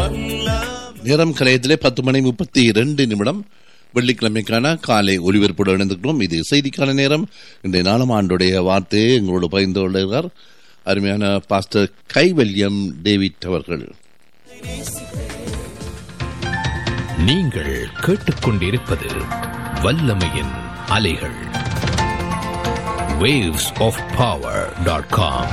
நேரம் கலையத்திலே பத்து மணி முப்பத்தி இரண்டு நிமிடம் வெள்ளிக்கிழமைக்கான காலை ஒலிபரப்போடு இணைந்துக்கிறோம் இது செய்திக்கான நேரம் இன்றைய நாலாம் ஆண்டுடைய வார்த்தையை எங்களோடு பகிர்ந்து கொள்கிறார் அருமையான பாஸ்டர் கைவல்யம் டேவிட் அவர்கள் நீங்கள் கேட்டுக்கொண்டிருப்பது வல்லமையின் அலைகள் waves of power.com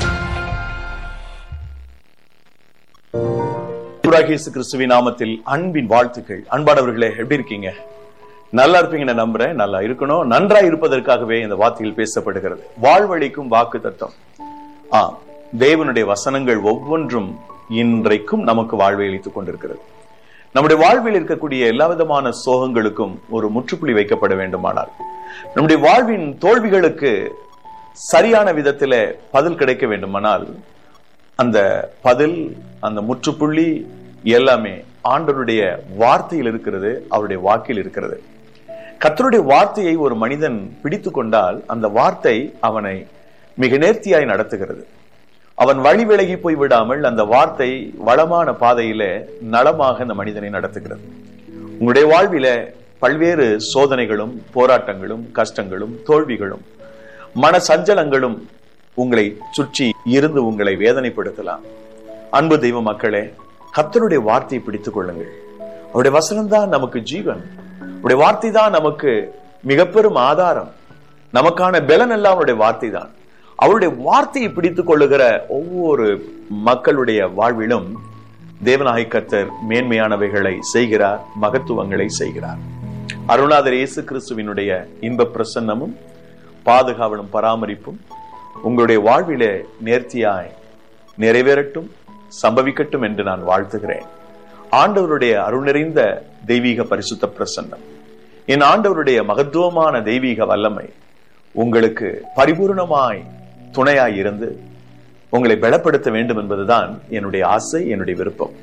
இயேசு கிறிஸ்துவின் நாமத்தில் அன்பின் வாழ்த்துக்கள் அன்பானவர்களே எப்படி இருக்கீங்க நல்லா இருப்பீங்கன்னு நம்புறேன் நல்லா இருக்கணும் நன்றா இருப்பதற்காகவே இந்த வார்த்தையில் பேசப்படுகிறது வாழ்வழிக்கும் வாக்கு தத்துவம் ஆ தேவனுடைய வசனங்கள் ஒவ்வொன்றும் இன்றைக்கும் நமக்கு வாழ்வை அளித்துக் கொண்டிருக்கிறது நம்முடைய வாழ்வில் இருக்கக்கூடிய எல்லா விதமான சோகங்களுக்கும் ஒரு முற்றுப்புள்ளி வைக்கப்பட வேண்டுமானால் நம்முடைய வாழ்வின் தோல்விகளுக்கு சரியான விதத்தில பதில் கிடைக்க வேண்டுமானால் அந்த பதில் அந்த முற்றுப்புள்ளி எல்லாமே ஆண்டவருடைய வார்த்தையில் இருக்கிறது அவருடைய வாக்கில் இருக்கிறது கர்த்தருடைய வார்த்தையை ஒரு மனிதன் பிடித்து கொண்டால் அந்த வார்த்தை அவனை மிக நேர்த்தியாய் நடத்துகிறது அவன் வழி விலகி போய் விடாமல் அந்த வார்த்தை வளமான பாதையில நலமாக அந்த மனிதனை நடத்துகிறது உங்களுடைய வாழ்வில பல்வேறு சோதனைகளும் போராட்டங்களும் கஷ்டங்களும் தோல்விகளும் மன சஞ்சலங்களும் உங்களை சுற்றி இருந்து உங்களை வேதனைப்படுத்தலாம் அன்பு தெய்வ மக்களே கத்தருடைய வார்த்தையை பிடித்துக் கொள்ளுங்கள் அவருடைய வசனம் தான் நமக்கு ஜீவன் அவருடைய வார்த்தை தான் நமக்கு மிக பெரும் ஆதாரம் நமக்கான பலன் எல்லாம் அவருடைய வார்த்தை தான் அவருடைய வார்த்தையை பிடித்துக் கொள்ளுகிற ஒவ்வொரு மக்களுடைய வாழ்விலும் தேவநாயக கர்த்தர் மேன்மையானவைகளை செய்கிறார் மகத்துவங்களை செய்கிறார் அருணாதர் இயேசு கிறிஸ்துவினுடைய இன்ப பிரசன்னமும் பாதுகாவலும் பராமரிப்பும் உங்களுடைய வாழ்விலே நேர்த்தியாய் நிறைவேறட்டும் சம்பவிக்கட்டும் என்று நான் வாழ்த்துகிறேன் ஆண்டவருடைய அருள் நிறைந்த தெய்வீக பரிசுத்த பிரசன்னம் என் ஆண்டவருடைய மகத்துவமான தெய்வீக வல்லமை உங்களுக்கு பரிபூர்ணமாய் துணையாய் இருந்து உங்களை பலப்படுத்த வேண்டும் என்பதுதான் என்னுடைய ஆசை என்னுடைய விருப்பம்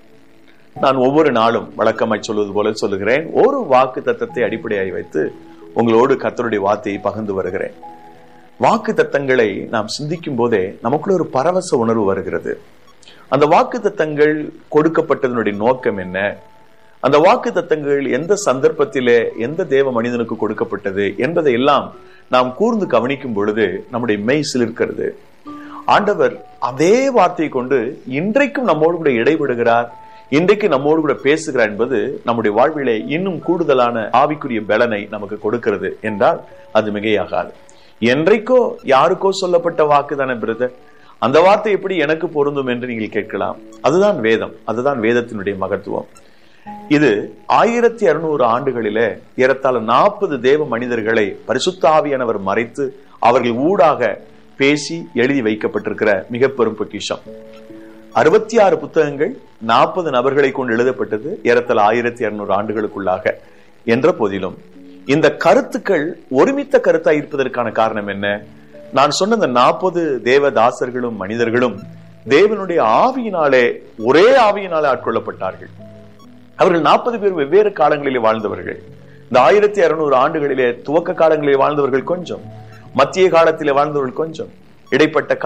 நான் ஒவ்வொரு நாளும் வழக்கமாய் சொல்வது போல சொல்லுகிறேன் ஒரு வாக்கு தத்தத்தை அடிப்படையாய் வைத்து உங்களோடு கத்தருடைய வார்த்தையை பகிர்ந்து வருகிறேன் வாக்கு தத்தங்களை நாம் சிந்திக்கும் போதே நமக்குள்ள ஒரு பரவச உணர்வு வருகிறது அந்த வாக்கு தத்தங்கள் கொடுக்கப்பட்டதனுடைய நோக்கம் என்ன அந்த வாக்கு தத்தங்கள் எந்த சந்தர்ப்பத்திலே எந்த தேவ மனிதனுக்கு கொடுக்கப்பட்டது என்பதை எல்லாம் நாம் கூர்ந்து கவனிக்கும் பொழுது நம்முடைய மெய் சிலிர்க்கிறது ஆண்டவர் அதே வார்த்தையை கொண்டு இன்றைக்கும் நம்மோடு கூட இடைபடுகிறார் இன்றைக்கு நம்மோடு கூட பேசுகிறார் என்பது நம்முடைய வாழ்விலே இன்னும் கூடுதலான ஆவிக்குரிய பலனை நமக்கு கொடுக்கிறது என்றால் அது மிகையாகாது என்றைக்கோ யாருக்கோ சொல்லப்பட்ட வாக்கு தானே பிரதர் அந்த வார்த்தை எப்படி எனக்கு பொருந்தும் என்று நீங்கள் கேட்கலாம் அதுதான் வேதம் அதுதான் வேதத்தினுடைய மகத்துவம் இது ஆயிரத்தி அறுநூறு ஆண்டுகளிலே ஏறத்தாழ நாற்பது தேவ மனிதர்களை பரிசுத்த ஆவியானவர் மறைத்து அவர்கள் ஊடாக பேசி எழுதி வைக்கப்பட்டிருக்கிற மிக பெரும் பொக்கிஷம் அறுபத்தி ஆறு புத்தகங்கள் நாற்பது நபர்களை கொண்டு எழுதப்பட்டது ஏறத்தாழ ஆயிரத்தி இருநூறு ஆண்டுகளுக்குள்ளாக என்ற போதிலும் இந்த கருத்துக்கள் ஒருமித்த கருத்தா இருப்பதற்கான காரணம் என்ன நான் சொன்ன இந்த நாற்பது தேவதாசர்களும் மனிதர்களும் தேவனுடைய ஆவியினாலே ஒரே ஆவியினாலே ஆட்கொள்ளப்பட்டார்கள் அவர்கள் நாற்பது பேர் வெவ்வேறு காலங்களிலே வாழ்ந்தவர்கள் இந்த ஆயிரத்தி அறுநூறு ஆண்டுகளிலே துவக்க காலங்களிலே வாழ்ந்தவர்கள் கொஞ்சம் மத்திய காலத்திலே வாழ்ந்தவர்கள் கொஞ்சம் இடைப்பட்ட